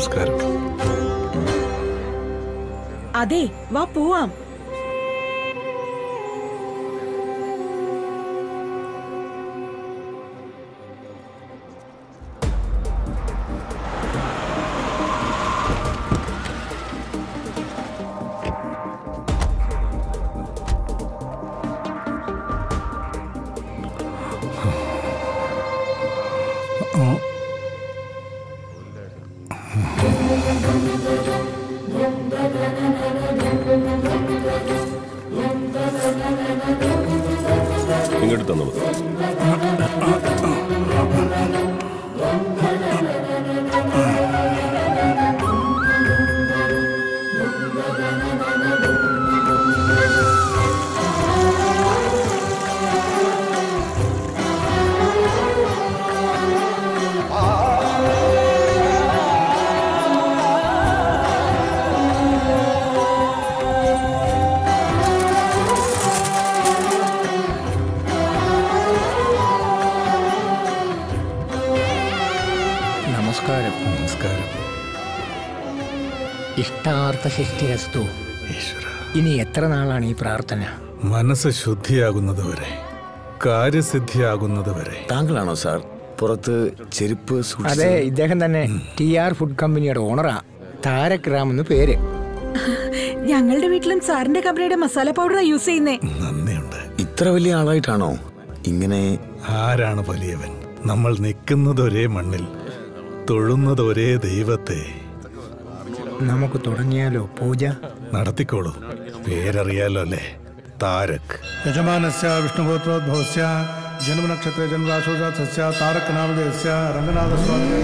നമസ്കാരം അതെ വാ പോവാം ഇങ്ങോട്ട് തന്നു നമസ്കാരം നമസ്കാരം ഇഷ്ടാർത്ഥ ശിഷ്ടിരസ്തു ഈശ്വര ഇനി എത്ര നാളാണ് ഈ പ്രാർത്ഥന മനസ്സ് ശുദ്ധിയാകുന്നതുവരെ കാര്യസിദ്ധിയാകുന്നതുവരെ താങ്കളാണോ സാർ പുറത്ത് ചെരുപ്പ് അതെ ഇദ്ദേഹം തന്നെ ടി ആർ ഫുഡ് കമ്പനിയുടെ ഓണറാ താരക് റാം എന്ന് പേര് ഞങ്ങളുടെ വീട്ടിലും സാറിന്റെ കമ്പനിയുടെ മസാല പൗഡറാ യൂസ് ചെയ്യുന്നേ നന്ദിയുണ്ട് ഇത്ര വലിയ ആളായിട്ടാണോ ഇങ്ങനെ ആരാണ് വലിയവൻ നമ്മൾ നിൽക്കുന്നത് ഒരേ മണ്ണിൽ തൊഴുന്നത് ഒരേ ദൈവത്തെ നമുക്ക് തുടങ്ങിയാലോ പൂജ നടത്തിക്കോളൂ പേരറിയാലോ അല്ലേ താരക് यजमानस्य विष्णुगोत्रोद्भवस्य जन्मनक्षत्रे जन्मराशो जातस्य तारकनामधेयस्य रङ्गनाथस्वामी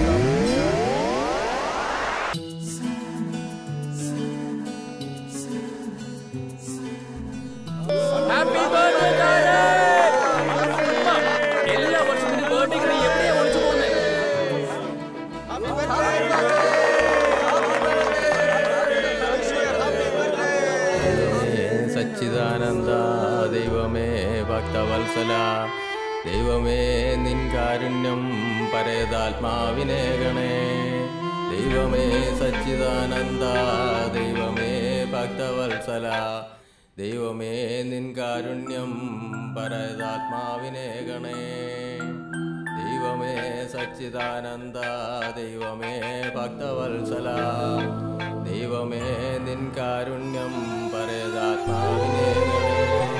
സച്ചിദാനന്ദ ദൈവമേ ഭക്തവത്സല ദൈവമേ നിൻ കാരുണ്യം പരേതാത്മാവിനെ ഗണേ ദൈവമേ സച്ചിദാനന്ദ ദൈവമേ ഭക്തവത്സല ദൈവമേ നിൻ കാരുണ്യം പരേതാത്മാവിനെ ഗണേ ദൈവമേ സച്ചിദാനന്ദ ദൈവമേ ഭക്തവത്സല ദൈവമേ നിൻ കാരുണ്യം പരേതാത്മാവിനെ ഗണേ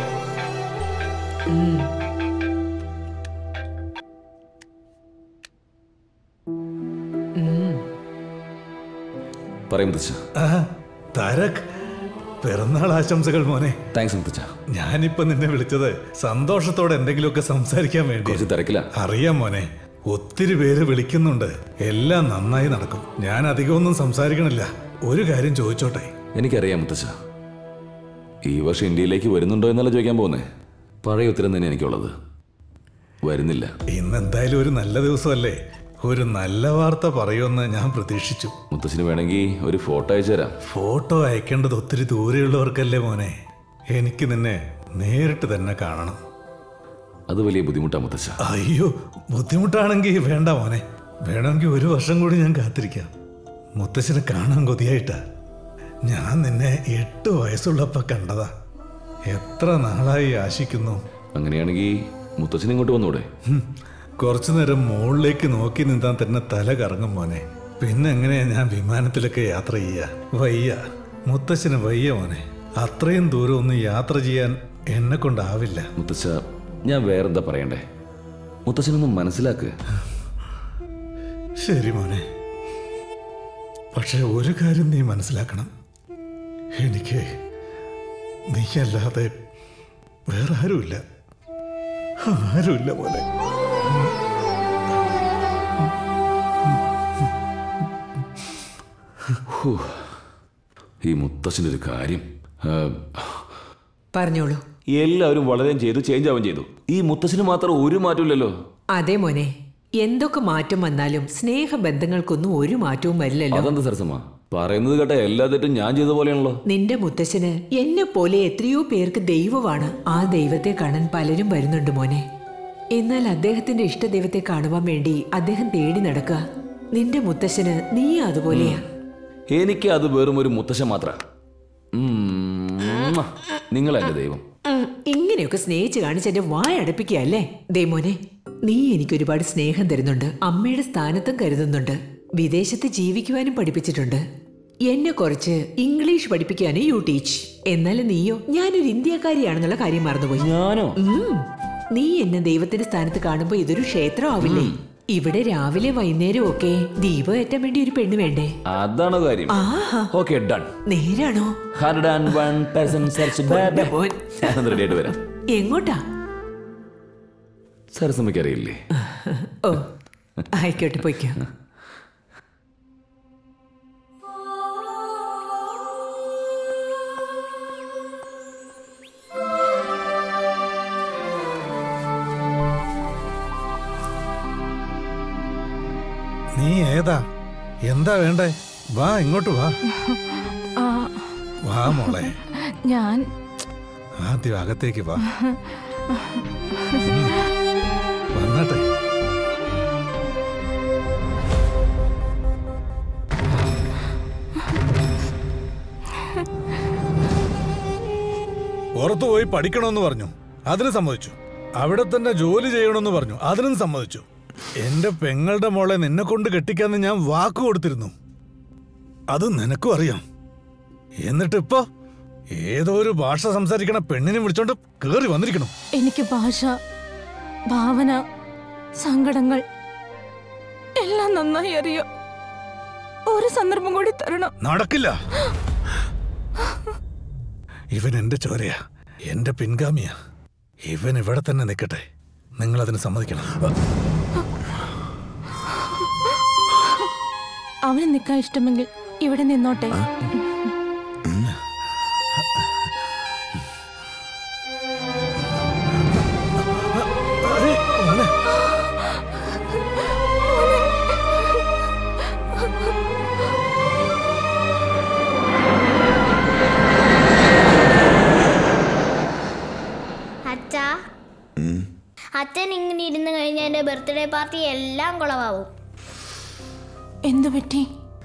പറയും മുത്തച്ഛ ആ താരക് പിറന്നാൾ ആശംസകൾ മോനെ താങ്ക്സ് മുത്തച്ഛ ഞാനിപ്പോ നിന്നെ വിളിച്ചത് സന്തോഷത്തോടെ എന്തെങ്കിലുമൊക്കെ സംസാരിക്കാൻ വേണ്ടി കുറച്ച് തിരക്കില്ല അറിയാം മോനെ ഒത്തിരി പേര് വിളിക്കുന്നുണ്ട് എല്ലാം നന്നായി നടക്കും ഞാൻ അധികമൊന്നും സംസാരിക്കണില്ല ഒരു കാര്യം ചോദിച്ചോട്ടെ എനിക്കറിയാം മുത്തച്ഛ ഈ വർഷം ഇന്ത്യയിലേക്ക് വരുന്നുണ്ടോ എന്നല്ല ചോദിക്കാൻ പോകുന്നേ പഴയ ഉത്തരം തന്നെ എനിക്കുള്ളത് വരുന്നില്ല ഇന്ന് എന്തായാലും ഒരു നല്ല ദിവസമല്ലേ ഒരു നല്ല വാർത്ത പറയുമെന്ന് ഞാൻ പ്രതീക്ഷിച്ചു മുത്തച്ഛന് വേണമെങ്കിൽ ഒരു ഫോട്ടോ അയച്ചു തരാം ഫോട്ടോ അയക്കേണ്ടത് ഒത്തിരി ദൂരെയുള്ളവർക്കല്ലേ മോനെ എനിക്ക് നിന്നെ നേരിട്ട് തന്നെ കാണണം അത് വലിയ ബുദ്ധിമുട്ടാണ് മുത്തച്ഛ അയ്യോ ബുദ്ധിമുട്ടാണെങ്കിൽ വേണ്ട മോനെ വേണമെങ്കിൽ ഒരു വർഷം കൂടി ഞാൻ കാത്തിരിക്കാം മുത്തശ്ശനെ കാണാൻ കൊതിയായിട്ടാ ഞാൻ നിന്നെ എട്ട് വയസ്സുള്ളപ്പോ കണ്ടതാ എത്ര നാളായി ആശിക്കുന്നു അങ്ങനെയാണെങ്കിൽ മുത്തച്ഛൻ ഇങ്ങോട്ട് വന്നൂടെ ഹും, കുറച്ചു നേരം മുകളിലേക്ക് നോക്കി നിന്താൻ തന്നെ തല കറങ്ങും മോനെ പിന്നെ എങ്ങനെയാ ഞാൻ വിമാനത്തിലൊക്കെ യാത്ര ചെയ്യുക വയ്യ മുത്തശ്ശന് വയ്യ മോനെ അത്രയും ദൂരം ഒന്നും യാത്ര ചെയ്യാൻ എന്നെ കൊണ്ടാവില്ല മുത്തച്ഛ ഞാൻ വേറെന്താ പറയണ്ടേ മുത്തച്ഛനൊന്നും മനസ്സിലാക്ക് ശരി മോനെ പക്ഷെ ഒരു കാര്യം നീ മനസ്സിലാക്കണം എനിക്ക് നീയല്ലാതെ വേറെ ആരുമില്ല ആരുമില്ല മോനെ ഹൂ. ഈ മുത്തച്ഛൻ്റെ ഒരു കാര്യം ആ, പറഞ്ഞോളൂ എല്ലാവരും വളരെ ചെയ്തു ചേഞ്ച് ആവുകയും ചെയ്തു ഈ മുത്തച്ഛന് മാത്രം ഒരു മാറ്റമില്ലല്ലോ അതെ മോനെ എന്തൊക്കെ മാറ്റം വന്നാലും സ്നേഹബന്ധങ്ങൾക്കൊന്നും ഒരു മാറ്റവും വരില്ലല്ലോ അതെന്താ സരസമ്മ പറയുന്നത് കേട്ട എല്ലാ തെറ്റും ഞാൻ ചെയ്ത പോലെയാണല്ലോ നിന്റെ മുത്തശ്ശന് എന്നെ പോലെ എത്രയോ പേർക്ക് ദൈവമാണ് ആ ദൈവത്തെ കാണാൻ പലരും വരുന്നുണ്ട് മോനെ എന്നാൽ അദ്ദേഹത്തിന്റെ ഇഷ്ടദൈവത്തെ കാണുവാൻ വേണ്ടി അദ്ദേഹം തേടി നടക്കുക നിന്റെ മുത്തശ്ശന് നീ അതുപോലെയാ എനിക്ക് അത് വെറും ഒരു മുത്തശ്ശൻ മാത്ര നിങ്ങളെന്റെ ദൈവം ഉം, ഇങ്ങനെയൊക്കെ സ്നേഹിച്ച് കാണിച്ച് എന്റെ വായ അടുപ്പിക്കുകയല്ലേ ദേ മോനെ നീ എനിക്ക് ഒരുപാട് സ്നേഹം തരുന്നുണ്ട് അമ്മയുടെ സ്ഥാനത്തും കരുതുന്നുണ്ട് വിദേശത്ത് ജീവിക്കുവാനും പഠിപ്പിച്ചിട്ടുണ്ട് എന്നെ കുറച്ച് ഇംഗ്ലീഷ് പഠിപ്പിക്കാനും യു ടീച്ച് എന്നാലും നീയോ ഞാനൊരു ഇന്ത്യക്കാരിയാണെന്നുള്ള കാര്യം മറന്നുപോയി ഞാനോ ഉം. നീ എന്നെ ദൈവത്തിന്റെ സ്ഥാനത്ത് കാണുമ്പോ ഇതൊരു ക്ഷേത്രമാവില്ലേ ഇവിടെ രാവിലെ വൈകുന്നേരം ഒക്കെ ദീപം ഏറ്റാൻ വേണ്ടി ഒരു പെണ്ണ് വേണ്ടേ അതാണ് കാര്യം ആഹാ ഓക്കെ ഡൺ നേരാണോ ഹൺഡ്രഡ് ആൻഡ് വൺ പെർസെന്റ് പൊന്നെ മോൻ. ഞാനത് റെഡി ആയിട്ട് വരാം എങ്ങോട്ടാ സരസമ്മയ്ക്ക് അറിയില്ലേ ഓ ആയിക്കോട്ടെ പോയിക്കോ നീ ഏതാ എന്താ വേണ്ടേ വാ ഇങ്ങോട്ട് വാ ആ, വാ മോളെ ഞാൻ ആദ്യം അകത്തേക്ക് വാ ഉം. വന്നട്ടെ പുറത്തു പോയി പഠിക്കണമെന്ന് പറഞ്ഞു അതിന് സമ്മതിച്ചു അവിടെ തന്നെ ജോലി ചെയ്യണമെന്ന് പറഞ്ഞു അതിനും സമ്മതിച്ചു എന്റെ പെങ്ങളുടെ മോളെ നിന്നെ കൊണ്ട് കെട്ടിക്കാന്ന് ഞാൻ വാക്ക് കൊടുത്തിരുന്നു അത് നിനക്കും അറിയാം എന്നിട്ടിപ്പോ ഏതോ ഒരു ഭാഷ സംസാരിക്കണ പെണ്ണിനെ വിളിച്ചോണ്ട് കേറി വന്നിരിക്കണം എനിക്ക് ഭാഷ ഭാവന സങ്കടങ്ങൾ എല്ലാം നന്നായി അറിയാം ഒരു സന്ദർഭം കൂടി തരണം നടക്കില്ല ഇവൻ എന്റെ ചോരയാ എന്റെ പിൻഗാമിയാ ഇവൻ ഇവിടെ തന്നെ നിൽക്കട്ടെ നിങ്ങൾ അതിന് സമ്മതിക്കണം അവന് നിൽക്കാൻ ഇഷ്ടമെങ്കിൽ ഇവിടെ നിന്നോട്ടെ അരെ, മോനെ. അച്ഛാ അച്ഛൻ ഇങ്ങനെ ഇരുന്ന് കഴിഞ്ഞാൽ എൻ്റെ ബർത്ത്ഡേ പാർട്ടി എല്ലാം കുളമാവും എന്തു പറ്റി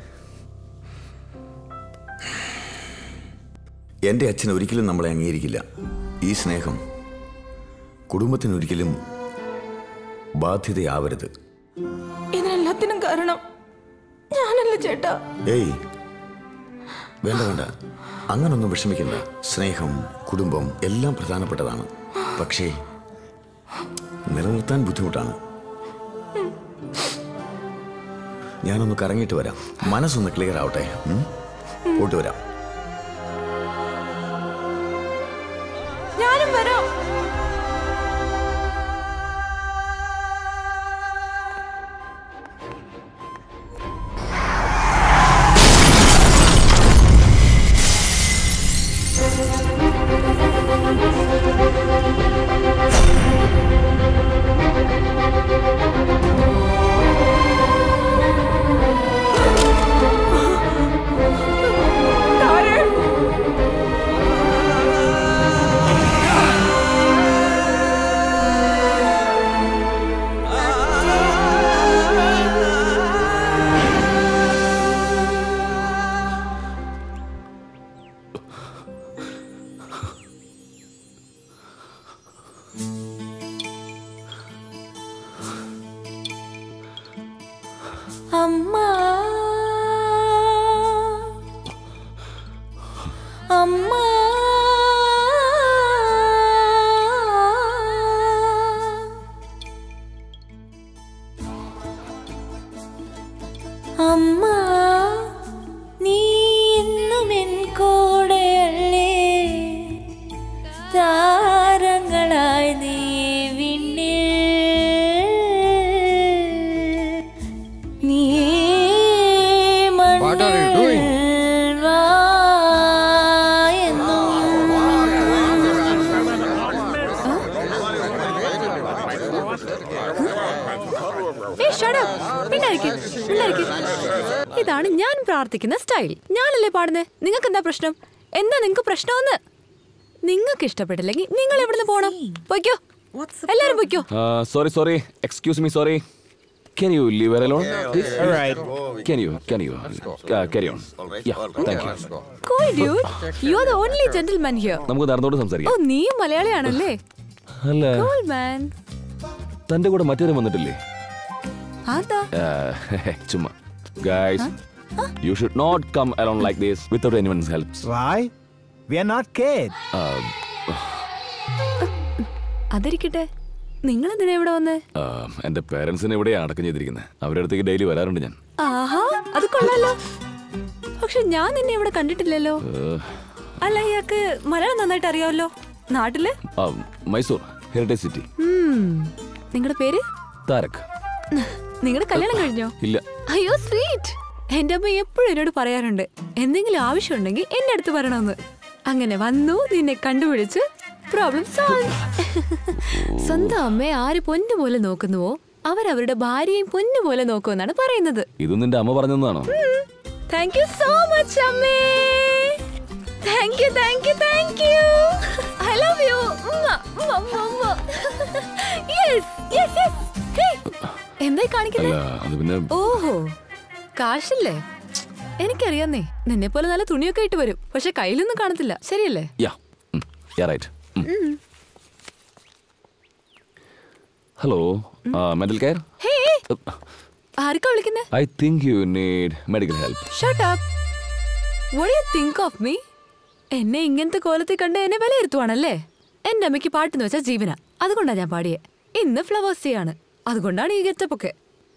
എൻ്റെ അച്ഛൻ ഒരിക്കലും നമ്മളെ അംഗീകരിക്കില്ല ഈ സ്നേഹം കുടുംബത്തിനൊരിക്കലും ബാധ്യതയാവരുത് ഇതിനെല്ലാത്തിനും കാരണം ഞാനല്ല ചേട്ടാ ഏയ് വേണ്ട വേണ്ട അങ്ങനൊന്നും വിഷമിക്കണ്ട സ്നേഹം കുടുംബം എല്ലാം പ്രധാനപ്പെട്ടതാണ് പക്ഷേ നിലനിർത്താൻ ബുദ്ധിമുട്ടാണ് ഞാനൊന്ന് കറങ്ങിയിട്ട് വരാം മനസ്സൊന്ന് ക്ലിയർ ആവട്ടെ ഉം? പോയിട്ട് വരാം ഞാനും വരാം അമ്മ അമ്മ അമ്മ നീ എന്നും എൻ കൂടെയല്ലേ താരങ്ങളായി നീ വിണ്ണിൽ നീ What are you doing? മണ്ണിൽ വാ എന്നും. ഏയ് shut up. മിണ്ടാതിരിക്ക്, മിണ്ടാതിരിക്ക്. ഇതാണ് ഞാൻ പ്രാർത്ഥിക്കുന്ന സ്റ്റൈൽ ഞാനല്ലേ പാടുന്നേ നിങ്ങൾക്ക് എന്താ പ്രശ്നം എന്താ നിങ്ങൾക്ക് പ്രശ്നമെന്ന് നിങ്ങൾക്ക് ഇഷ്ടപ്പെട്ടില്ലെങ്കിൽ നിങ്ങൾ എവിടുന്ന് പോണം പൊയ്ക്കോ എല്ലാരും പൊയ്ക്കോ sorry sorry excuse me sorry Can you leave her alone? please? All right. Can you? Can you? Uh, carry on. Yeah, thank you. Cool, dude. You are the only gentleman here. നമുക്ക് നടന്നോട് ഓ സംസാരിക്കാം നീയും മലയാളിയാണല്ലേ അല്ല Cool, man. തന്റെ കൂടെ മറ്റൊരു വന്നിട്ടില്ലേ അതാ Uh, ചുമ്മാ guys you should not come alone like this without anyone's help Why? We are not kids. അതിരിക്കട്ടെ നിങ്ങൾ എന്തിനാ ഇവിടെ വന്നേ എന്റെ പേരൻസിനെ ഇവിടെ അടക്കം ചെയ്തിരിക്കുന്നത് അവരുടെ അടുത്തേക്ക് ഡെയിലി വരാറുണ്ട് ഞാൻ ആഹാ അത് കൊള്ളാലോ പക്ഷെ ഞാൻ നിന്നെ ഇവിടെ കണ്ടിട്ടില്ലല്ലോ Uh, അല്ല ഇയാൾക്ക് മലയാളം നന്നായിട്ട് അറിയാമല്ലോ നാട്ടില് uh, മൈസൂർ ഹെറിറ്റേജ് സിറ്റി നിങ്ങളുടെ പേര് താരക് നിങ്ങളുടെ കല്യാണം കഴിഞ്ഞോ ഇല്ല അയ്യോ സ്വീറ്റ് എന്റെ അമ്മ എപ്പോഴും എന്നോട് പറയാറുണ്ട് എന്തെങ്കിലും ആവശ്യമുണ്ടെങ്കിൽ എന്റെ അടുത്ത് പറയണമെന്ന് അങ്ങനെ വന്നു നിന്നെ കണ്ടുപിടിച്ച് പ്രോബ്ലം സോൾവ് സ്വന്തം അമ്മയെ ആര് പൊന്നു പോലെ നോക്കുന്നുവോ അവരവരുടെ ഭാര്യയും പൊന്നു പോലെ നോക്കുമെന്നാണ് പറയുന്നത് ഇത് നിന്റെ അമ്മ പറഞ്ഞതാണോ താങ്ക് യു സോ മച്ച് അമ്മേ thank you thank you thank you I love you yes yes yes എന്തായി കാണിക്കുന്നത് അല്ല അത് പിന്നെ ഓഹോ കാശല്ലേ എനിക്കറിയാന്നേ നിന്നെ പോലെ നല്ല തുണിയൊക്കെ ഇട്ട് വരും പക്ഷെ കയ്യിലൊന്നും കാണത്തില്ല ശരിയല്ലേ yeah yeah right hello mental care hey ആർക്കാ വിളിക്കുന്നേ I think you need medical help shut up what you think of me എന്നെ ഇങ്ങനത്തെ കോലത്തിൽ കണ്ട് എന്നെ വിലയിരുത്തുവാണല്ലേ എന്റെ അമ്മയ്ക്ക് പാട്ടെന്ന് വെച്ചാൽ ജീവന അതുകൊണ്ടാ ഞാൻ പാടിയേ ഇന്ന് ഫ്ലവേഴ്സ് ഡേ ആണ് അതുകൊണ്ടാണ് ഈ ഗെറ്റപ്പ് ഒക്കെ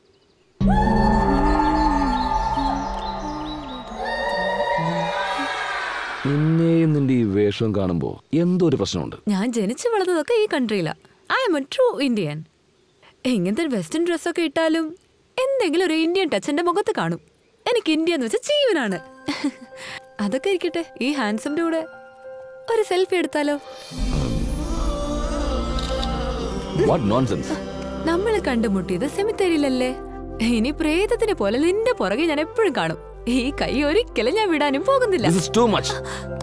നിന്നെയും നിന്റെ ഈ വേഷവും കാണുമ്പോ എന്തോ ഒരു പ്രശ്നമുണ്ട് ഞാൻ ജനിച്ചു വളർന്നതൊക്കെ ഈ കൺട്രിയിലാ I am a true Indian എങ്ങനത്തെ വെസ്റ്റേൺ ഡ്രസ്സൊക്കെ ഇട്ടാലും എന്തെങ്കിലും ഒരു ഇന്ത്യൻ ടച്ച് എന്റെ മുഖത്ത് കാണും എനിക്ക് ഇന്ത്യ എന്ന് വെച്ചാൽ ജീവനാണ് അതൊക്കെ ഇരിക്കട്ടെ ഈ ഹാൻഡ്സമിന്റെ കൂടെ ഒരു സെൽഫി എടുത്താലോ വാട്ട് നോൺസെൻസ് നമ്മൾ കണ്ടുമുട്ടിയത് സെമിത്തേരിയിലല്ലേ ഇനി പ്രേതത്തിനെ പോലെ നിന്റെ പുറകെ ഞാൻ എപ്പോഴും കാണും ഈ കൈ ഒരിക്കലും ഞാൻ വിടാനും പോകുന്നില്ല ദിസ് ഇസ് ടു മച്ച്